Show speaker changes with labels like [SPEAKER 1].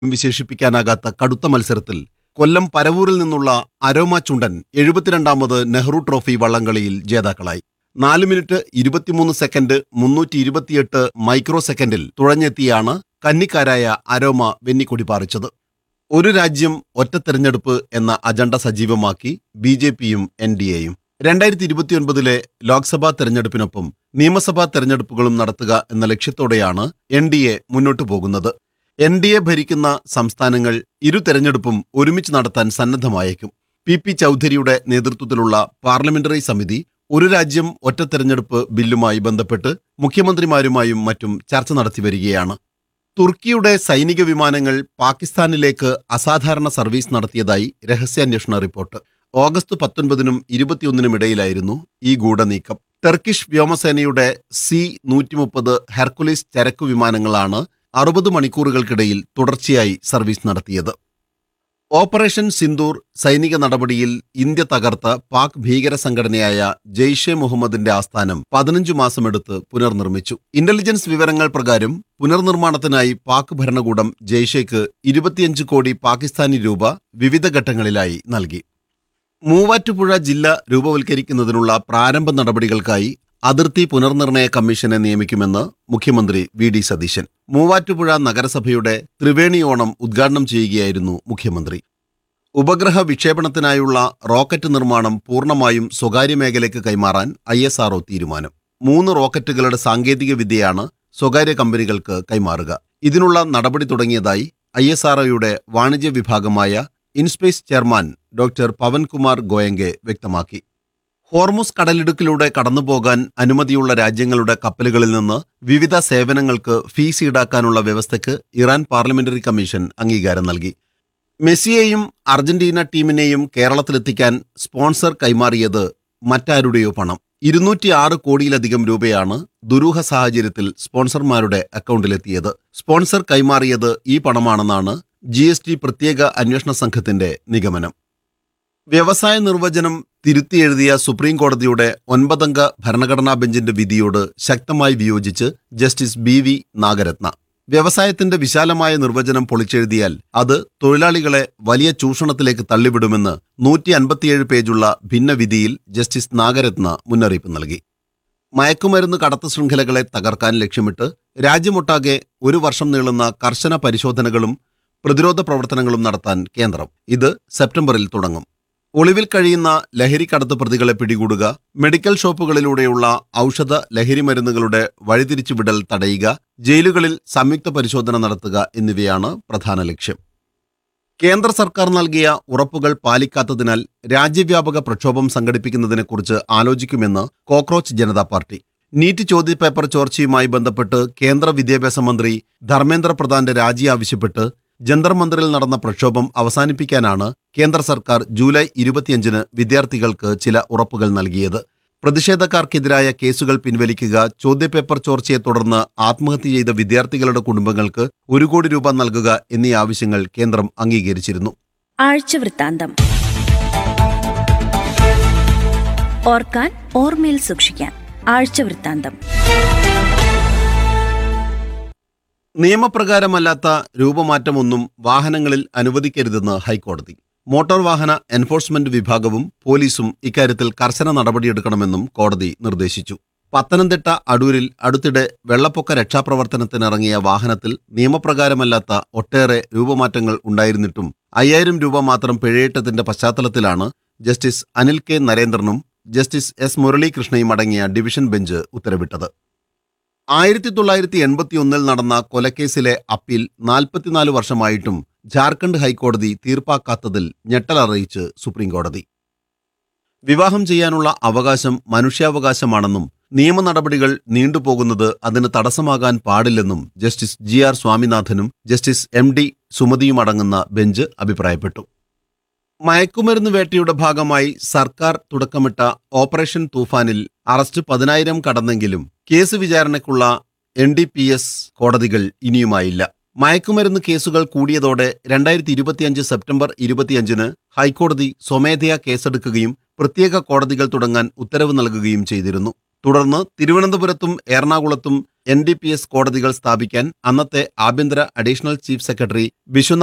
[SPEAKER 1] വിശേഷിപ്പിക്കാനാകാത്ത കടുത്ത മത്സരത്തിൽ കൊല്ലം പരവൂരിൽ നിന്നുള്ള അരോമ ചുണ്ടൻ എഴുപത്തിരണ്ടാമത് നെഹ്റു ട്രോഫി വള്ളംകളിയിൽ ജേതാക്കളായി നാല് മിനിറ്റ് ഇരുപത്തിമൂന്ന് സെക്കൻഡ് മുന്നൂറ്റി ഇരുപത്തിയെട്ട് മൈക്രോ സെക്കൻഡിൽ തുഴഞ്ഞെത്തിയാണ് കന്നിക്കാരായ അരോമ വെന്നിക്കൊടി പാറിച്ചത് ഒരു രാജ്യം ഒറ്റ തെരഞ്ഞെടുപ്പ് എന്ന അജണ്ട സജീവമാക്കി ബി ജെ പിയും എൻ ഡി എയും രണ്ടായിരത്തി ഇരുപത്തിയൊൻപതിലെ ലോക്സഭാ തെരഞ്ഞെടുപ്പിനൊപ്പം നിയമസഭാ തെരഞ്ഞെടുപ്പുകളും നടത്തുക എന്ന ലക്ഷ്യത്തോടെയാണ് എൻ ഡി എ മുന്നോട്ടു പോകുന്നത് എൻ ഡി എ ഭരിക്കുന്ന സംസ്ഥാനങ്ങൾ ഇരു തെരഞ്ഞെടുപ്പും ഒരുമിച്ച് നടത്താൻ സന്നദ്ധമായേക്കും പി പി ചൗധരിയുടെ നേതൃത്വത്തിലുള്ള പാർലമെന്ററി സമിതി ഒരു രാജ്യം ഒറ്റ തെരഞ്ഞെടുപ്പ് ബില്ലുമായി ബന്ധപ്പെട്ട് മുഖ്യമന്ത്രിമാരുമായും മറ്റും ചർച്ച നടത്തി വരികയാണ് തുർക്കിയുടെ സൈനിക വിമാനങ്ങൾ പാകിസ്ഥാനിലേക്ക് അസാധാരണ സർവീസ് നടത്തിയതായി രഹസ്യാന്വേഷണ റിപ്പോർട്ട് ഓഗസ്റ്റ് പത്തൊൻപതിനും ഇരുപത്തിയൊന്നിനും ഇടയിലായിരുന്നു ഈ ഗൂഢനീക്കം ടർക്കിഷ് വ്യോമസേനയുടെ സി നൂറ്റി മുപ്പത് ഹെർക്കുലിസ് ചരക്കു വിമാനങ്ങളാണ് അറുപത് മണിക്കൂറുകൾക്കിടയിൽ തുടർച്ചയായി സർവീസ് നടത്തിയത് ഓപ്പറേഷൻ സിന്ദൂർ സൈനിക നടപടിയിൽ ഇന്ത്യ തകർത്ത പാക് ഭീകര സംഘടനയായ ജെയ്ഷെ മുഹമ്മദിന്റെ ആസ്ഥാനം പതിനഞ്ചു മാസമെടുത്ത് പുനർനിർമ്മിച്ചു ഇന്റലിജൻസ് വിവരങ്ങൾ പ്രകാരം പുനർനിർമ്മാണത്തിനായി പാക് ഭരണകൂടം ജെയ്ഷെക്ക് ഇരുപത്തിയഞ്ച് കോടി പാകിസ്ഥാനി രൂപ വിവിധ ഘട്ടങ്ങളിലായി നൽകി മൂവാറ്റുപുഴ ജില്ല രൂപവൽക്കരിക്കുന്നതിനുള്ള പ്രാരംഭ നടപടികൾക്കായി അതിർത്തി പുനർനിർണയ കമ്മീഷനെ നിയമിക്കുമെന്ന് മുഖ്യമന്ത്രി വി ഡി സതീശൻ മൂവാറ്റുപുഴ നഗരസഭയുടെ ത്രിവേണി ഓണം ഉദ്ഘാടനം ചെയ്യുകയായിരുന്നു മുഖ്യമന്ത്രി ഉപഗ്രഹ വിക്ഷേപണത്തിനായുള്ള റോക്കറ്റ് നിർമ്മാണം പൂർണ്ണമായും സ്വകാര്യ മേഖലയ്ക്ക് കൈമാറാൻ ഐ എസ് ആർഒ തീരുമാനം മൂന്ന് റോക്കറ്റുകളുടെ സാങ്കേതിക വിദ്യയാണ് സ്വകാര്യ കമ്പനികൾക്ക് കൈമാറുക ഇതിനുള്ള നടപടി തുടങ്ങിയതായി ഐ എസ് ആർഒയുടെ വാണിജ്യ വിഭാഗമായ INSPACe chairman doctor Pavankumar Goenka വ്യക്തമാക്കി ഹോർമുസ് കടലിടുക്കിലൂടെ കടന്നുപോകാൻ അനുമതിയുള്ള രാജ്യങ്ങളുടെ കപ്പലുകളിൽ നിന്ന് വിവിധ സേവനങ്ങൾക്ക് ഫീസ് ഈടാക്കാനുള്ള വ്യവസ്ഥയ്ക്ക് ഇറാൻ പാർലമെന്ററി കമ്മീഷൻ അംഗീകാരം നൽകി മെസ്സിയെയും അർജന്റീന ടീമിനെയും കേരളത്തിലെത്തിക്കാൻ സ്പോൺസർ കൈമാറിയത് മറ്റാരുടെയോ പണം ഇരുന്നൂറ്റി ആറ് കോടിയിലധികം രൂപയാണ് ദുരൂഹ സാഹചര്യത്തിൽ സ്പോൺസർമാരുടെ അക്കൗണ്ടിലെത്തിയത് സ്പോൺസർ കൈമാറിയത് ഈ പണമാണെന്നാണ് ജി എസ് ടി പ്രത്യേക അന്വേഷണ സംഘത്തിന്റെ നിഗമനം വ്യവസായ നിർവചനം തിരുത്തി എഴുതിയ സുപ്രീം കോടതിയുടെ ഒൻപതംഗ ഭരണഘടനാ ബെഞ്ചിന്റെ വിധിയോട് ശക്തമായി വിയോജിച്ച് ജസ്റ്റിസ് ബി വി നാഗരത്ന വ്യവസായത്തിന്റെ വിശാലമായ നിർവചനം പൊളിച്ചെഴുതിയാൽ അത് തൊഴിലാളികളെ വലിയ ചൂഷണത്തിലേക്ക് തള്ളിവിടുമെന്ന് നൂറ്റി അൻപത്തിയേഴ് പേജുള്ള ഭിന്നവിധിയിൽ ജസ്റ്റിസ് നാഗരത്ന മുന്നറിയിപ്പ് നൽകി മയക്കുമരുന്ന് കടത്ത് ശൃംഖലകളെ തകർക്കാൻ ലക്ഷ്യമിട്ട് രാജ്യമൊട്ടാകെ ഒരു വർഷം നീളുന്ന കർശന പരിശോധനകളും പ്രതിരോധ പ്രവർത്തനങ്ങളും നടത്താൻ കേന്ദ്രം ഇത് സെപ്റ്റംബറിൽ തുടങ്ങും ഒളിവിൽ കഴിയുന്ന ലഹരിക്കടത്ത് പ്രതികളെ പിടികൂടുക മെഡിക്കൽ ഷോപ്പുകളിലൂടെയുള്ള ഔഷധ ലഹരി മരുന്നുകളുടെ വഴിതിരിച്ചുവിടൽ തടയുക ജയിലുകളിൽ സംയുക്ത പരിശോധന നടത്തുക എന്നിവയാണ് പ്രധാന ലക്ഷ്യം കേന്ദ്ര സർക്കാർ നൽകിയ ഉറപ്പുകൾ പാലിക്കാത്തതിനാൽ രാജ്യവ്യാപക പ്രക്ഷോഭം സംഘടിപ്പിക്കുന്നതിനെക്കുറിച്ച് ആലോചിക്കുമെന്ന് കോക്രോച്ച് ജനതാ പാർട്ടി നീറ്റ് ചോദ്യപേപ്പർ ചോർച്ചയുമായി ബന്ധപ്പെട്ട് കേന്ദ്ര വിദ്യാഭ്യാസ മന്ത്രി ധർമ്മേന്ദ്ര പ്രധാന്റെ രാജി ആവശ്യപ്പെട്ട് ജന്തർ മന്ദിറിൽ നടന്ന പ്രക്ഷോഭം അവസാനിപ്പിക്കാനാണ് കേന്ദ്ര സർക്കാർ ജൂലൈ ഇരുപത്തിയഞ്ചിന് വിദ്യാർത്ഥികൾക്ക് ചില ഉറപ്പുകൾ നൽകിയത് പ്രതിഷേധക്കാർക്കെതിരായ കേസുകൾ പിൻവലിക്കുക ചോദ്യപേപ്പർ ചോർച്ചയെ തുടർന്ന് ആത്മഹത്യ ചെയ്ത വിദ്യാർത്ഥികളുടെ കുടുംബങ്ങൾക്ക് ഒരു കോടി രൂപ നൽകുക എന്നീ ആവശ്യങ്ങൾ കേന്ദ്രം അംഗീകരിച്ചിരുന്നു
[SPEAKER 2] ആഴ്ചവൃത്താന്തം ഓർക്കാൻ ഓർമ്മയിൽ സൂക്ഷിക്കാൻ ആഴ്ചവൃത്താന്തം
[SPEAKER 1] നിയമപ്രകാരമല്ലാത്ത രൂപമാറ്റമൊന്നും വാഹനങ്ങളിൽ അനുവദിക്കരുതെന്ന് ഹൈക്കോടതി മോട്ടോർ വാഹന എൻഫോഴ്സ്മെന്റ് വിഭാഗവും പോലീസും ഇക്കാര്യത്തിൽ കർശന നടപടിയെടുക്കണമെന്നും കോടതി നിർദ്ദേശിച്ചു പത്തനംതിട്ട അടൂരിൽ അടുത്തിടെ വെള്ളപ്പൊക്ക രക്ഷാപ്രവർത്തനത്തിനിറങ്ങിയ വാഹനത്തിൽ നിയമപ്രകാരമല്ലാത്ത ഒട്ടേറെ രൂപമാറ്റങ്ങൾ ഉണ്ടായിരുന്നിട്ടും അയ്യായിരം രൂപ മാത്രം പിഴയിട്ടതിന്റെ പശ്ചാത്തലത്തിലാണ് ജസ്റ്റിസ് അനിൽ കെ നരേന്ദ്രനും ജസ്റ്റിസ് എസ് മുരളീകൃഷ്ണയും അടങ്ങിയ ഡിവിഷൻ ബെഞ്ച് ഉത്തരവിട്ടത് ആയിരത്തി തൊള്ളായിരത്തി എൺപത്തിയൊന്നിൽ നടന്ന കൊലക്കേസിലെ അപ്പീൽ നാൽപ്പത്തിനാല് വർഷമായിട്ടും ജാർഖണ്ഡ് ഹൈക്കോടതി തീർപ്പാക്കാത്തതിൽ ഞെട്ടലറിയിച്ച് സുപ്രീംകോടതി വിവാഹം ചെയ്യാനുള്ള അവകാശം മനുഷ്യാവകാശമാണെന്നും നിയമ നടപടികൾ നീണ്ടുപോകുന്നത് അതിന് തടസ്സമാകാൻ പാടില്ലെന്നും ജസ്റ്റിസ് ജി ആർ സ്വാമിനാഥനും ജസ്റ്റിസ് എം ഡി സുമതിയും അടങ്ങുന്ന ബെഞ്ച് അഭിപ്രായപ്പെട്ടു മയക്കുമരുന്ന് വേട്ടയുടെ ഭാഗമായി സർക്കാർ തുടക്കമിട്ട ഓപ്പറേഷൻ തൂഫാനിൽ അറസ്റ്റ് പതിനായിരം കടന്നെങ്കിലും കേസ് വിചാരണയ്ക്കുള്ള എൻ ഡി പി എസ് കോടതികൾ ഇനിയുമായില്ല മയക്കുമരുന്ന് കേസുകൾ കൂടിയതോടെ രണ്ടായിരത്തി ഇരുപത്തിയഞ്ച് സെപ്റ്റംബർ ഇരുപത്തിയഞ്ചിന് ഹൈക്കോടതി സ്വമേധയാ കേസെടുക്കുകയും പ്രത്യേക കോടതികൾ തുടങ്ങാൻ ഉത്തരവ് നൽകുകയും ചെയ്തിരുന്നു തുടർന്ന് തിരുവനന്തപുരത്തും എറണാകുളത്തും എൻ ഡി പി എസ് കോടതികൾ സ്ഥാപിക്കാൻ അന്നത്തെ ആഭ്യന്തര അഡീഷണൽ ചീഫ് സെക്രട്ടറി വിശ്വനാഥ്